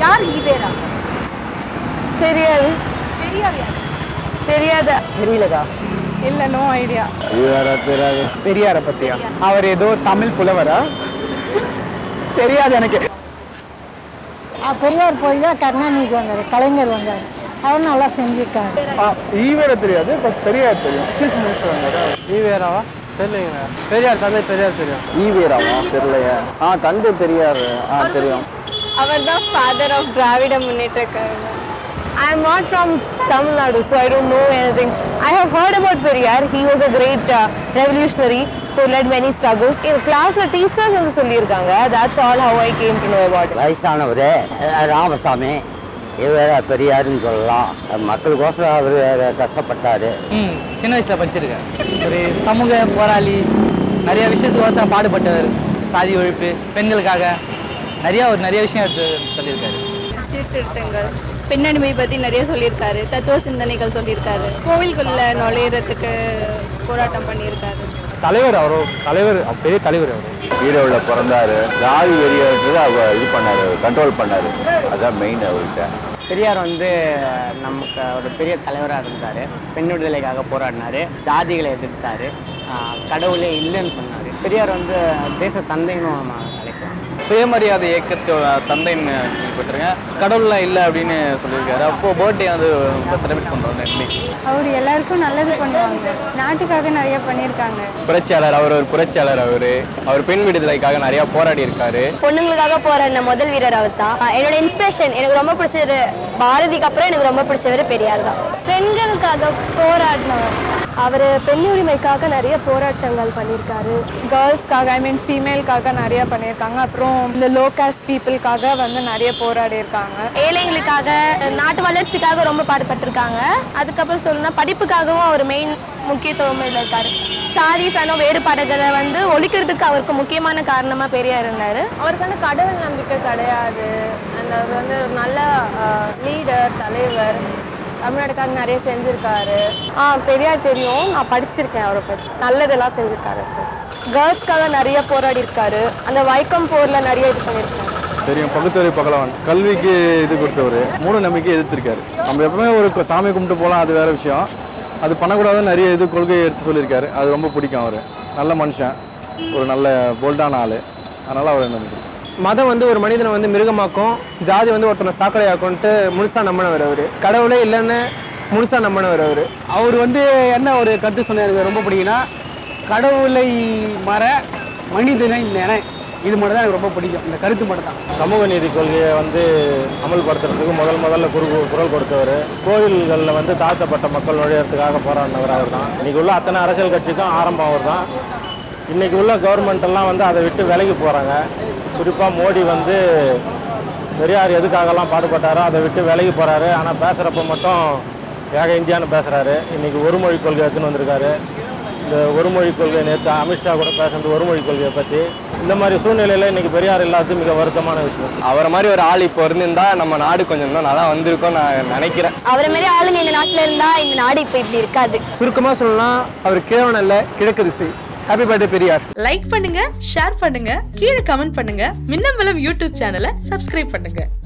யார் ஈவேரா தெரியாது பெரியார் யார் தெரியாத தெரியலக்கா இல்ல நோ ஐடியா தெரியாது பெரியாரை பத்தியா அவர் ஏதோ தமிழ் புலவரா தெரியாது எனக்கு பெரியார் போய் தான் கருணாநிதி வந்தார் கலைஞர் வந்தார் அவர் நல்லா செஞ்சிருக்காரு ஆ, ஈவேரை தெரியாது பட் பெரியார் தெரியும் சீஃப் மினிஸ்டர் வந்தாரா ஈவேராவா தெரியலைங்க பெரியார் தந்தை பெரியார் தெரியும் ஈவேராவா தெரியலையா ஆ தந்தை பெரியார் ஆ தெரியும் அவர் தான் father of Dravida Munnetra Kazhagam I am not from Tamil Nadu so I don't know anything I have heard about Periyar he was a great revolutionary who led many struggles என் கிளாஸ்ல டீச்சர்ஸ் வந்து சொல்லியிருக்காங்க that's all how I came to know about it வயசானவர் ராமசாமி ஈவேரா பெரியாருன்னு சொல்லலாம் மக்களுக்கோசரம் அவர் கஷ்டப்பட்டாரு ம் சின்ன வயசில் படிச்சிருக்கேன் ஒரு சமூக போராளி நிறைய விஷயத்துக்கோசரம் பாடுபட்டவர் சாதி ஒழிப்பு பெண்களுக்காக நிறைய ஒரு நிறைய விஷயம் எடுத்து சொல்லியிருக்காரு சீர்திருத்தங்கள் பெண்ணடிமை பற்றி நிறைய சொல்லியிருக்காரு தத்துவ சிந்தனைகள் சொல்லியிருக்காரு கோவிலுக்குள்ள நுழையிறதுக்கு போராட்டம் பண்ணியிருக்காரு தலைவர் அவரோ தலைவர் பெரிய தலைவர் அவர் ஈரோவில் பிறந்தாரு ஜாதி வெறியன்றது அவர் இது பண்ணாரு கண்ட்ரோல் பண்ணாரு அதான் மெயின் அவர்கிட்ட பெரியார் வந்து நமக்கு ஒரு பெரிய தலைவராக இருந்தார் பெண் விடுதலைக்காக போராடினார் ஜாதிகளை எதிர்த்தார் கடவுளே இல்லைன்னு சொன்னார் பெரியார் வந்து தேச தந்தைன்னு நம்ம அழைக்கலாம் சுயமரியாதை இயக்கத்தோட தந்தைன்னு கேள்விப்பட்டிருக்கேன் கடவுள்லாம் இல்லை அப்படின்னு சொல்லியிருக்காரு அப்போ பர்த்டே வந்து செலிப்ரேட் பண்ணுறோம் இன்னைக்கு அவர் எல்லாருக்கும் நல்லது பண்ணுவாங்க நாட்டுக்காக நிறைய பண்ணியிருக்காங்க புரட்சியாளர் அவர் ஒரு புரட்சியாளர் அவர் அவர் பெண் விடுதலைக்காக நிறைய போராடி இருக்காரு பொண்ணுங்களுக்காக போராடின முதல் வீரர் அவர் தான் என்னோட இன்ஸ்பிரேஷன் எனக்கு ரொம்ப பிடிச்சது பாரதிக்கு அப்புறம் எனக்கு ரொம்ப பிடிச்சவர் பெரியார் தான் பெண்களுக்காக போராடினவர் அவர் பெண் உரிமைக்காக நிறைய போராட்டங்கள் பண்ணியிருக்காரு கேர்ள்ஸ்க்காக ஐ மீன் ஃபீமேல்காக நிறைய பண்ணியிருக்காங்க அப்புறம் இந்த லோ காஸ்ட் பீப்புளுக்காக வந்து நிறைய போராடி இருக்காங்க ஏழைங்களுக்காக நாட்டு வளர்ச்சிக்காக ரொம்ப பாடுபட்டிருக்காங்க அதுக்கப்புறம் சொல்லணும்னா படிப்புக்காகவும் அவர் மெயின் முக்கியத்துவம் இதில் இருக்காரு சாதி சனம் வேறுபாடுகளை வந்து ஒழிக்கிறதுக்கு அவருக்கு முக்கியமான காரணமா பெரியார் இருந்தாரு அவருக்கு வந்து கடவுள் நம்பிக்கை கிடையாது அண்ட் அவர் வந்து ஒரு நல்ல லீடர் தலைவர் தமிழ்நாட்டுக்காக நிறைய செஞ்சிருக்காரு ஆ பெரியார் தெரியும் நான் படிச்சிருக்கேன் அவரை பற்றி நல்லதெல்லாம் செஞ்சிருக்காரு சார் கேர்ள்ஸ்க்காக நிறைய போராடி இருக்காரு அந்த வைக்கம் போர்ல நிறைய இது பண்ணியிருக்காரு தெரியும் பகுத்தறிவு பகலவன் கல்விக்கு இது கொடுத்தவர் மூட நம்பிக்கை எதிர்த்திருக்காரு நம்ம எப்பவுமே ஒரு கு- சாமி கும்பிட்டு போகலாம் அது வேற விஷயம் அது பண்ணக்கூடாதுன்னு நிறைய இது கொள்கையை எடுத்து சொல்லியிருக்காரு அது ரொம்ப பிடிக்கும் அவர் நல்ல மனுஷன் ஒரு நல்ல போல்டான ஆள் அதனால் அவர் எனக்கு பிடிக்கும் மதம் வந்து ஒரு மனிதனை வந்து மிருகமாக்கும் ஜாதி வந்து ஒருத்தனை சாக்கடையாக்கும்ட்டு முழுசா நம்பினவர் அவர் கடவுளே இல்லைன்னு முழுசா நம்பினவர் அவர் அவர் வந்து என்ன ஒரு கருத்து சொன்ன எனக்கு ரொம்ப பிடிக்கும்னா கடவுளை மற மனிதனை நினை இது மட்டும் தான் எனக்கு ரொம்ப பிடிக்கும் இந்த கருத்து மட்டும் தான் சமூக நீதி கொள்கையை வந்து அமல்படுத்துறதுக்கு முதல் முதல்ல குரு குரல் கொடுத்தவர் கோவில்களில் வந்து தாழ்த்தப்பட்ட மக்கள் நுழையறதுக்காக போராடினவர் அவர் தான் இன்னைக்கு உள்ள அத்தனை அரசியல் கட்சிக்கும் ஆரம்பம் அவர் தான் இன்னைக்கு உள்ள கவர்மெண்ட் எல்லாம் வந்து அதை விட்டு விலகி போகிறாங்க குறிப்பாக மோடி வந்து பெரியார் எதுக்காகலாம் பாடுபட்டாரோ அதை விட்டு விலகி போகிறாரு ஆனால் பேசுகிறப்ப மட்டும் ஏக இந்தியான்னு பேசுகிறாரு இன்னைக்கு ஒரு மொழி கொள்கை எடுத்துன்னு வந்திருக்காரு இந்த ஒரு மொழி கொள்கை நேற்று அமித்ஷா கூட பேசுனது ஒரு மொழி கொள்கையை பற்றி இந்த மாதிரி சூழ்நிலையில் இன்னைக்கு பெரியார் இல்லாதது மிக வருத்தமான விஷயம் அவரை மாதிரி ஒரு ஆள் இப்போ இருந்திருந்தா நம்ம நாடு கொஞ்சம் இன்னும் நல்லா வந்திருக்கோம் நான் நினைக்கிறேன் அவரை மாதிரி ஆளுங்க இந்த நாட்டுல இருந்தா இந்த நாடு இப்ப இப்படி இருக்காது சுருக்கமாக சொல்லலாம் அவர் கிழவன் அல்ல கிழக்கு திசை ஹாப்பி பர்த்டே பெரியார் லைக் பண்ணுங்க ஷேர் பண்ணுங்க கீழே கமெண்ட் பண்ணுங்க மின்னம்பலம் யூடியூப் சேனலை சப்ஸ்கிரைப் பண்ணுங்க